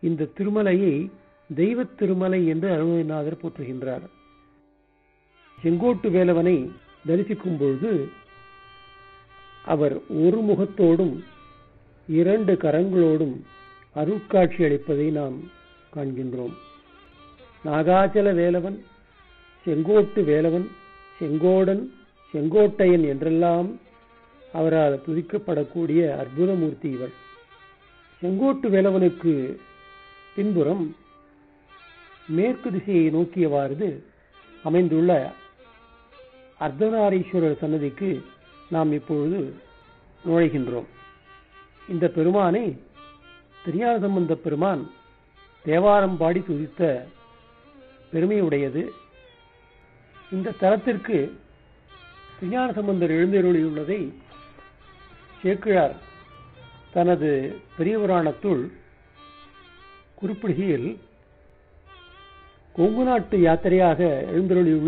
இந்த திருமலையை தெய்வ திருமலை என்று அருணகிரிநாதர் போற்றுகின்றார் செங்கோட்டு வேலவனை தரிசிக்கும் பொழுது அவர் ஒரு முகத்தோடும் இரண்டு கரங்களோடும் அருட்காட்சி அளிப்பதை நாம் காண்கின்றோம் நாகாச்சல வேலவன் செங்கோட்டு வேலவன் செங்கோடன் செங்கோட்டையன் என்றெல்லாம் அவரால் துதிக்கப்படக்கூடிய அற்புதமூர்த்தி இவர் செங்கோட்டு வேலவனுக்கு பின்புறம் மேற்கு திசையை நோக்கியவாறு அமைந்துள்ள அர்த்தநாரீஸ்வரர் சன்னதிக்கு நாம் இப்பொழுது நுழைகின்றோம் இந்த பெருமானை திருஞான சம்பந்த பெருமான் தேவாரம் பாடி துதித்த பெருமையுடையது இந்த தலத்திற்கு திருஞான சம்பந்தர் எழுந்தருளியுள்ளதை சேக்கிழார் தனது பெரிய புராணத்துள் குறிப்பிடுகையில் கொங்கு நாட்டு யாத்திரையாக எழுந்தருளியுள்ள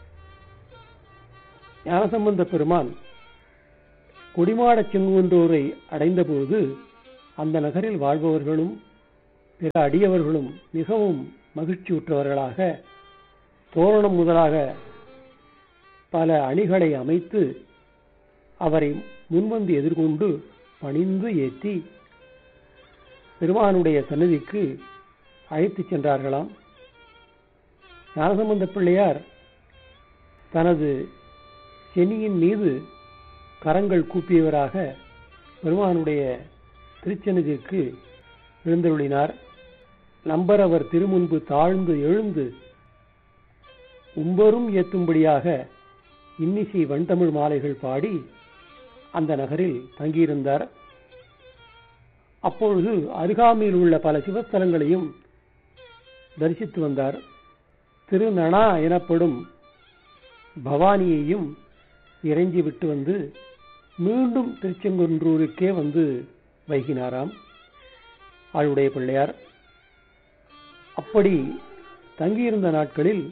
ஞானசம்பந்த பெருமான் கொடிமாடச் செங்குன்றோரை அடைந்தபோது அந்த நகரில் வாழ்பவர்களும் பிற அடியவர்களும் மிகவும் மகிழ்ச்சியுற்றவர்களாக தோரணம் முதலாக பல அணிகளை அமைத்து அவரை முன்வந்து எதிர்கொண்டு பணிந்து ஏற்றி பெருமானுடைய சன்னதிக்கு அழைத்துச் சென்றார்களாம் ஞானசம்பந்த பிள்ளையார் தனது செனியின் மீது கரங்கள் கூப்பியவராக பெருமானுடைய திருச்சன்னதிற்கு எழுந்தருளினார் நம்பர் அவர் திருமுன்பு தாழ்ந்து எழுந்து உம்பரும் ஏத்தும்படியாக இன்னிசை வண்டமிழ் மாலைகள் பாடி அந்த நகரில் தங்கியிருந்தார் அப்பொழுது அருகாமையில் உள்ள பல சிவஸ்தலங்களையும் தரிசித்து வந்தார் திருநணா எனப்படும் பவானியையும் இறைஞ்சி விட்டு வந்து மீண்டும் திருச்செங்குன்றூருக்கே வந்து வைகினாராம் ஆளுடைய பிள்ளையார் அப்படி தங்கியிருந்த நாட்களில்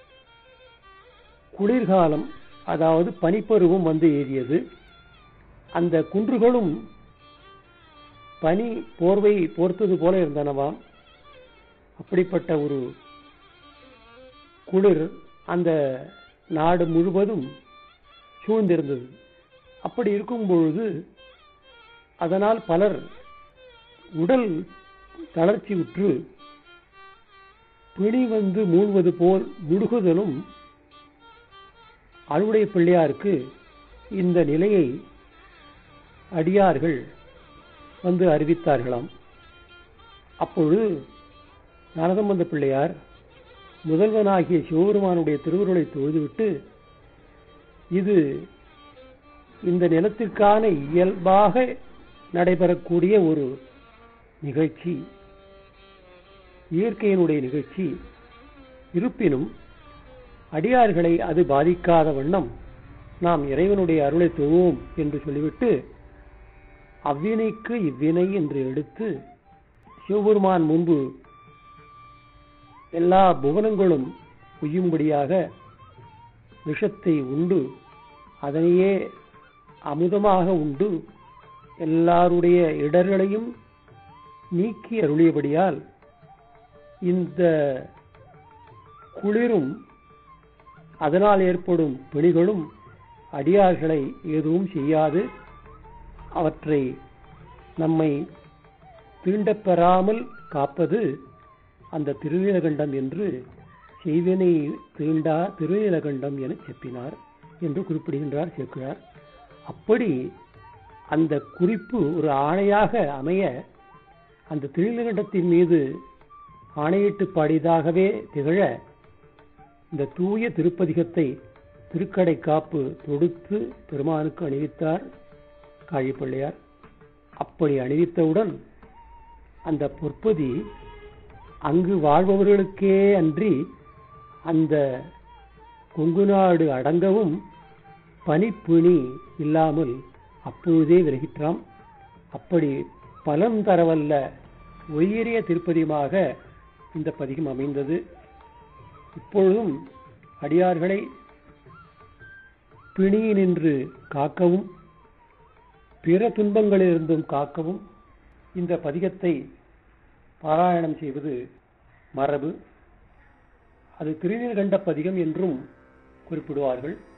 குளிர்காலம் அதாவது பனிப்பருவம் வந்து ஏறியது அந்த குன்றுகளும் பனி போர்வை போர்த்தது போல இருந்தனவாம் அப்படிப்பட்ட ஒரு குளிர் அந்த நாடு முழுவதும் சூழ்ந்திருந்தது அப்படி இருக்கும் பொழுது அதனால் பலர் உடல் தளர்ச்சி உற்று பிணி வந்து மூழ்வது போல் முடுகுதலும் அறுவடை பிள்ளையாருக்கு இந்த நிலையை அடியார்கள் வந்து அறிவித்தார்களாம் அப்பொழுது ஞானசம்பந்த பிள்ளையார் முதல்வனாகிய சிவபெருமானுடைய திருவுருளை தொழுதுவிட்டு இது இந்த நிலத்திற்கான இயல்பாக நடைபெறக்கூடிய ஒரு நிகழ்ச்சி இயற்கையினுடைய நிகழ்ச்சி இருப்பினும் அடியார்களை அது பாதிக்காத வண்ணம் நாம் இறைவனுடைய அருளை தொழுவோம் என்று சொல்லிவிட்டு அவ்வினைக்கு இவ்வினை என்று எடுத்து சிவபெருமான் முன்பு எல்லா புவனங்களும் உய்யும்படியாக விஷத்தை உண்டு அதனையே அமுதமாக உண்டு எல்லாருடைய இடர்களையும் நீக்கி அருளியபடியால் இந்த குளிரும் அதனால் ஏற்படும் பிணிகளும் அடியார்களை எதுவும் செய்யாது அவற்றை நம்மை தீண்டப் பெறாமல் காப்பது அந்த திருநீலகண்டம் என்று செய்வினை தீண்டா திருநீலகண்டம் என செப்பினார் என்று குறிப்பிடுகின்றார் சேக்கிழார் அப்படி அந்த குறிப்பு ஒரு ஆணையாக அமைய அந்த திருநீலகண்டத்தின் மீது ஆணையிட்டு பாடியதாகவே திகழ இந்த தூய திருப்பதிகத்தை திருக்கடை காப்பு தொடுத்து பெருமானுக்கு அணிவித்தார் காழிப்பிள்ளையார் அப்படி அணிவித்தவுடன் அந்த பொற்பதி அங்கு வாழ்பவர்களுக்கே அன்றி அந்த கொங்கு நாடு அடங்கவும் பனிப்பிணி இல்லாமல் அப்பொழுதே விலகிற்றாம் அப்படி பலன் தரவல்ல உயரிய திருப்பதிகமாக இந்த பதிகம் அமைந்தது இப்பொழுதும் அடியார்களை பிணியினின்று காக்கவும் பிற துன்பங்களிலிருந்தும் காக்கவும் இந்த பதிகத்தை பாராயணம் செய்வது மரபு அது திருநீர்கண்ட பதிகம் என்றும் குறிப்பிடுவார்கள்